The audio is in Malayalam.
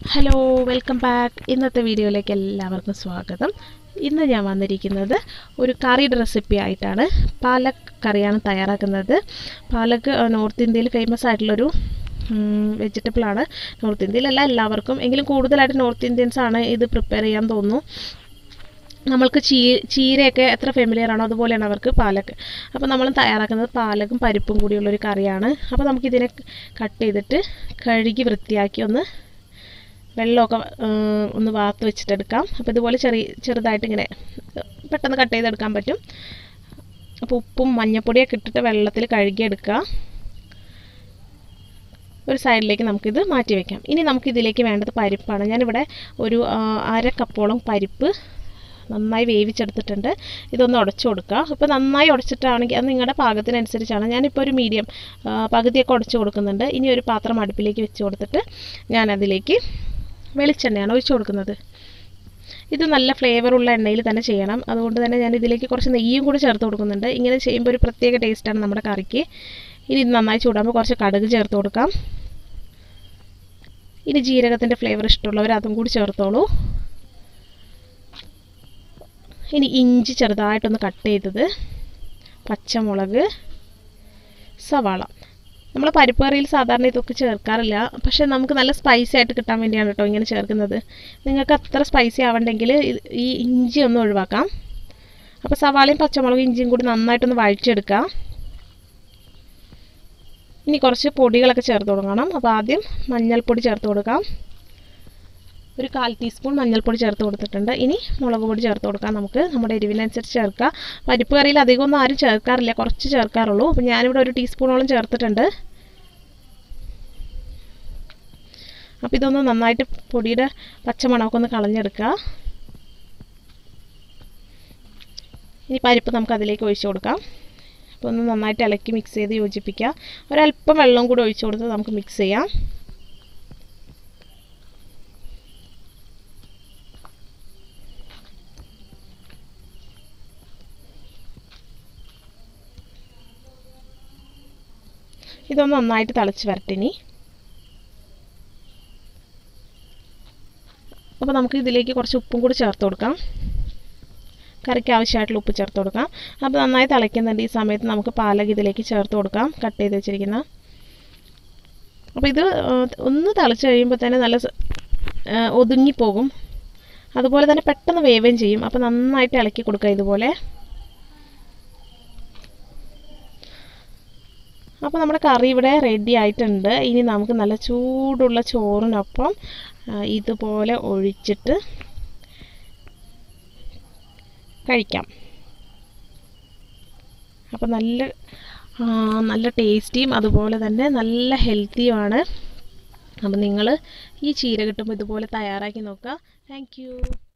ഹലോ വെൽക്കം ബാക്ക് ഇന്നത്തെ വീഡിയോയിലേക്ക് എല്ലാവർക്കും സ്വാഗതം ഇന്ന് ഞാൻ വന്നിരിക്കുന്നത് ഒരു കറിയുടെ റെസിപ്പി ആയിട്ടാണ് പാലക് കറിയാണ് തയ്യാറാക്കുന്നത് പാലക് ആ, നോർത്ത് ഇന്ത്യയിൽ ഫേമസ് ആയിട്ടുള്ളൊരു വെജിറ്റബിളാണ് നോർത്ത് ഇന്ത്യയിലല്ല എല്ലാവർക്കും എങ്കിലും കൂടുതലായിട്ട് നോർത്ത് ഇന്ത്യൻസ് ആണ് ഇത് പ്രിപ്പയർ ചെയ്യാൻ തോന്നുന്നു നമ്മൾക്ക് ചീ ചീരയൊക്കെ എത്ര ഫെമിലിയർ ആണോ അതുപോലെയാണ് അവർക്ക് പാലക്ക് അപ്പോൾ നമ്മൾ തയ്യാറാക്കുന്നത് പാലക്കും പരിപ്പും കൂടിയുള്ളൊരു കറിയാണ് അപ്പോൾ നമുക്കിതിനെ കട്ട് ചെയ്തിട്ട് കഴുകി വൃത്തിയാക്കി ഒന്ന് വെള്ളമൊക്കെ ആ, ഒന്ന് വാർത്ത് വെച്ചിട്ടെടുക്കാം അപ്പോൾ ഇതുപോലെ ചെറിയ ചെറുതായിട്ട് ഇങ്ങനെ പെട്ടെന്ന് കട്ട് ചെയ്തെടുക്കാൻ പറ്റും അപ്പോൾ ഉപ്പും മഞ്ഞപ്പൊടിയൊക്കെ ഇട്ടിട്ട് വെള്ളത്തിൽ കഴുകിയെടുക്കുക ഒരു സൈഡിലേക്ക് നമുക്കിത് മാറ്റി വയ്ക്കാം ഇനി നമുക്കിതിലേക്ക് വേണ്ടത് പരിപ്പാണ് ഞാനിവിടെ ഒരു ആ, അര കപ്പോളം പരിപ്പ് നന്നായി വേവിച്ചെടുത്തിട്ടുണ്ട് ഇതൊന്ന് ഉടച്ചു കൊടുക്കുക ഇപ്പോൾ നന്നായി ഉടച്ചിട്ടാണെങ്കിൽ അത് നിങ്ങളുടെ പാകത്തിനനുസരിച്ചാണ് ഞാനിപ്പോൾ ഒരു മീഡിയം പകുതിയൊക്കെ ഉടച്ചു കൊടുക്കുന്നുണ്ട് ഇനി ഒരു പാത്രം അടുപ്പിലേക്ക് വെച്ച് കൊടുത്തിട്ട് ഞാനതിലേക്ക് വെളിച്ചെണ്ണയാണ് ഒഴിച്ചു കൊടുക്കുന്നത് ഇത് നല്ല ഫ്ലേവറുള്ള എണ്ണയിൽ തന്നെ ചെയ്യണം അതുകൊണ്ട് തന്നെ ഞാൻ ഇതിലേക്ക് കുറച്ച് നെയ്യും കൂടി ചേർത്ത് കൊടുക്കുന്നുണ്ട് ഇങ്ങനെ ചെയ്യുമ്പോൾ ഒരു പ്രത്യേക ടേസ്റ്റാണ് നമ്മുടെ കറിക്ക് ഇനി ഇത് നന്നായി ചൂടാകുമ്പോൾ കുറച്ച് കടുക് ചേർത്ത് കൊടുക്കാം ഇനി ജീരകത്തിൻ്റെ ഫ്ലേവർ ഇഷ്ടമുള്ളവർ അതും കൂടി ചേർത്തോളൂ ഇനി ഇഞ്ചി ചെറുതായിട്ടൊന്ന് കട്ട് ചെയ്തത് പച്ചമുളക് സവാള നമ്മൾ പരിപ്പ് കറിയിൽ സാധാരണ ഇതൊക്കെ ചേർക്കാറില്ല പക്ഷേ നമുക്ക് നല്ല സ്പൈസി ആയിട്ട് കിട്ടാൻ വേണ്ടിയാണ് കേട്ടോ ഇങ്ങനെ ചേർക്കുന്നത് നിങ്ങൾക്ക് അത്ര സ്പൈസി ആവണ്ടെങ്കിൽ ഇത് ഈ ഇഞ്ചി ഒന്ന് ഒഴിവാക്കാം അപ്പോൾ സവാളയും പച്ചമുളകും ഇഞ്ചിയും കൂടി നന്നായിട്ടൊന്ന് വഴിച്ചെടുക്കാം ഇനി കുറച്ച് പൊടികളൊക്കെ ചേർത്ത് കൊടുക്കണം അപ്പോൾ ആദ്യം മഞ്ഞൾപ്പൊടി ചേർത്ത് കൊടുക്കാം ഒരു കാൽ ടീസ്പൂൺ മഞ്ഞൾപ്പൊടി ചേർത്ത് കൊടുത്തിട്ടുണ്ട് ഇനി മുളക് പൊടി ചേർത്ത് കൊടുക്കാം നമുക്ക് നമ്മുടെ എരിവിനനുസരിച്ച് ചേർക്കാം പരിപ്പ് കറിയിൽ അധികമൊന്നും ആരും ചേർക്കാറില്ല കുറച്ച് ചേർക്കാറുള്ളൂ അപ്പോൾ ഞാനിവിടെ ഒരു ടീസ്പൂണോളം ചേർത്തിട്ടുണ്ട് അപ്പോൾ ഇതൊന്ന് നന്നായിട്ട് പൊടിയുടെ പച്ചമണമൊക്കെ ഒന്ന് കളഞ്ഞെടുക്കുക ഇനി പരിപ്പ് നമുക്ക് അതിലേക്ക് ഒഴിച്ചു കൊടുക്കാം അപ്പോൾ ഒന്ന് നന്നായിട്ട് ഇളക്കി മിക്സ് ചെയ്ത് യോജിപ്പിക്കുക ഒരല്പം വെള്ളം കൂടി ഒഴിച്ചു കൊടുത്ത് നമുക്ക് മിക്സ് ചെയ്യാം ഇതൊന്ന് നന്നായിട്ട് തിളച്ച് വരട്ടിനി അപ്പോൾ നമുക്ക് ഇതിലേക്ക് കുറച്ച് ഉപ്പും കൂടി ചേർത്ത് കൊടുക്കാം കറിക്ക് ആവശ്യമായിട്ടുള്ള ഉപ്പ് ചേർത്ത് കൊടുക്കാം അപ്പോൾ നന്നായി തിളയ്ക്കുന്നുണ്ട് ഈ സമയത്ത് നമുക്ക് പാലക് ഇതിലേക്ക് ചേർത്ത് കൊടുക്കാം കട്ട് ചെയ്ത് വെച്ചിരിക്കുന്ന അപ്പോൾ ഇത് ആ, ഒന്ന് തിളച്ച് കഴിയുമ്പോൾ തന്നെ നല്ല സ- ആ, ഒതുങ്ങിപ്പോകും അതുപോലെ തന്നെ പെട്ടെന്ന് വേവുകയും ചെയ്യും അപ്പോൾ നന്നായിട്ട് ഇളക്കി കൊടുക്കുക ഇതുപോലെ അപ്പോൾ നമ്മുടെ കറി ഇവിടെ റെഡി ആയിട്ടുണ്ട് ഇനി നമുക്ക് നല്ല ചൂടുള്ള ചോറിനൊപ്പം ആ, ഇതുപോലെ ഒഴിച്ചിട്ട് കഴിക്കാം അപ്പോൾ നല്ല ആ, നല്ല ടേസ്റ്റിയും അതുപോലെ തന്നെ നല്ല ഹെൽത്തിയുമാണ് അപ്പോൾ നിങ്ങൾ ഈ ചീര കിട്ടുമ്പോൾ ഇതുപോലെ തയ്യാറാക്കി നോക്കുക താങ്ക്